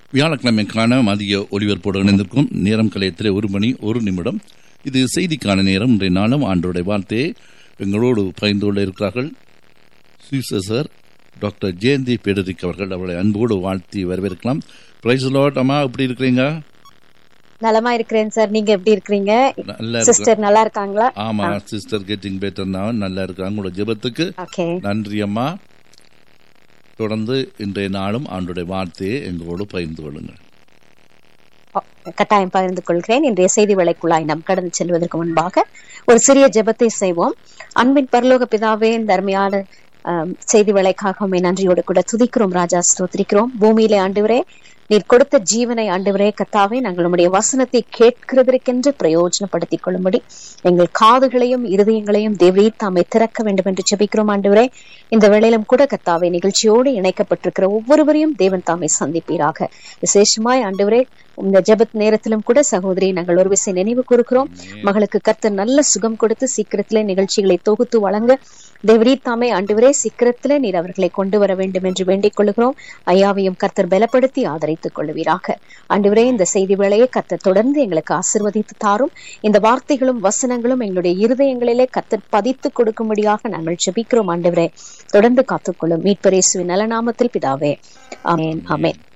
வியாழக்கிழமைக்கான மதிய ஒலிபரப்போடு இணைந்திருக்கும் நேரம் கலையத்திலே ஒரு மணி ஒரு நிமிடம் இது செய்திக்கான நேரம் இன்றைய நாளும் ஆண்டோடைய வார்த்தையை எங்களோடு பகிர்ந்து கொள்ள இருக்கிறார்கள் சுவிசர் டாக்டர் ஜெயந்தி பெடரிக் அவர்கள் அவளை அன்போடு வாழ்த்தி வரவேற்கலாம் பிரைஸ் லாட் அம்மா எப்படி இருக்கிறீங்க நலமா இருக்கிறேன் சார் நீங்க எப்படி இருக்கிறீங்க நல்லா இருக்கிறேன் சிஸ்டர் நல்லா இருக்காங்களா ஆமா சிஸ்டர் கெட்டிங் பெட்டர் நான் நல்லா இருக்கிறாங்க உங்களோட ஜெபத்துக்கு ஓகே நன்றி அம்மா தொடர்ந்து இன்றைய நாளும் ஆண்டுடைய வார்த்தையை எங்களோடு பகிர்ந்து கொள்ளுங்கள் கட்டாயம் பகிர்ந்து கொள்கிறேன் இன்றைய செய்தி வேலைக்குள்ளாய் நாம் கடந்து செல்வதற்கு முன்பாக ஒரு சிறிய ஜெபத்தை செய்வோம் அன்பின் பரலோக பிதாவே இந்த அருமையான ஆம், செய்தி வேலைக்காக உம்மை நன்றியோடு கூட துதிக்கிறோம் ராஜா ஸ்தோத்திரிக்கிறோம் பூமியிலே ஆண்டவரே நீர் கொடுத்த ஜீவனை ஆண்டவரே கத்தாவே நாங்கள் உம்முடைய வசனத்தை கேட்கிறதற்கென்று பிரயோஜனப்படுத்திக் கொள்ளும்படி எங்கள் காதுகளையும் இருதயங்களையும் தேவி தாமை திறக்க வேண்டும் என்று ஜெபிக்கிறோம் ஆண்டவரே இந்த வேளையிலும் கூட கத்தாவே நிகழ்ச்சியோடு இணைக்கப்பட்டிருக்கிற ஒவ்வொருவரையும் தேவன் தாமை சந்திப்பீராக விசேஷமாய் ஆண்டவரே இந்த ஜெபத் நேரத்திலும் கூட சகோதரி நாங்கள் ஒரு விசை நினைவு கூறுகிறோம் மகளுக்கு கர்த்தர் நல்ல சுகம் கொடுத்து சீக்கிரத்திலே நிகழ்ச்சிகளை தொகுத்து வழங்க தேவரீ தாமே ஆண்டவரே சீக்கிரத்திலே நீர் அவர்களை கொண்டு வர வேண்டும் என்று வேண்டிக் கொள்கிறோம் ஐயாவையும் கர்த்தர் பலப்படுத்தி ஆதரித்துக் கொள்வீராக ஆண்டவரே இந்த செய்தி வேளையை கர்த்தர் தொடர்ந்து எங்களுக்கு ஆசிர்வதித்து தாரும் இந்த வார்த்தைகளும் வசனங்களும் எங்களுடைய இருதயங்களிலே கர்த்தர் பதித்து கொடுக்கும்படியாக நாங்கள் ஜெபிக்கிறோம் ஆண்டவரே தொடர்ந்து காத்துக்கொள்ளும் மீட்பரேசுவின் நலநாமத்தில் பிதாவே ஆமென் ஆமென்